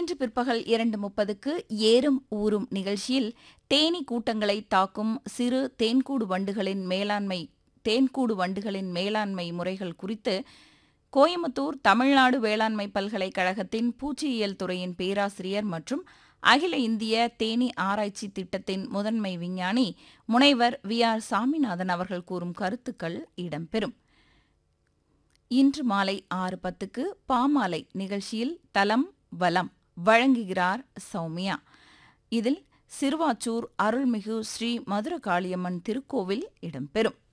இன்று பிற்பகல் இரண்டு முப்பதுக்கு ஏறும் ஊறும் நிகழ்ச்சியில் தேனீ கூட்டங்களை தாக்கும் சிறு தேன்கூடு வண்டுகளின் மேலாண்மை தேன்கூடு வண்டுகளின் மேலாண்மை முறைகள் குறித்து கோயம்புத்தூர் தமிழ்நாடு வேளாண்மை பல்கலைக்கழகத்தின் பூச்சியியல் துறையின் பேராசிரியர் மற்றும் அகில இந்திய தேனீ ஆராய்ச்சி திட்டத்தின் முதன்மை விஞ்ஞானி முனைவர் வி ஆர் சாமிநாதன் அவர்கள் கூறும் கருத்துக்கள் இடம்பெறும் இன்று மாலை ஆறு பத்துக்கு பாமாலை நிகழ்ச்சியில் தலம் வலம் வழங்குகிறார் சௌமியா இதில் சிறுவாச்சூர் அருள்மிகு ஸ்ரீ மதுரகாளியம்மன் திருக்கோவில் இடம்பெறும்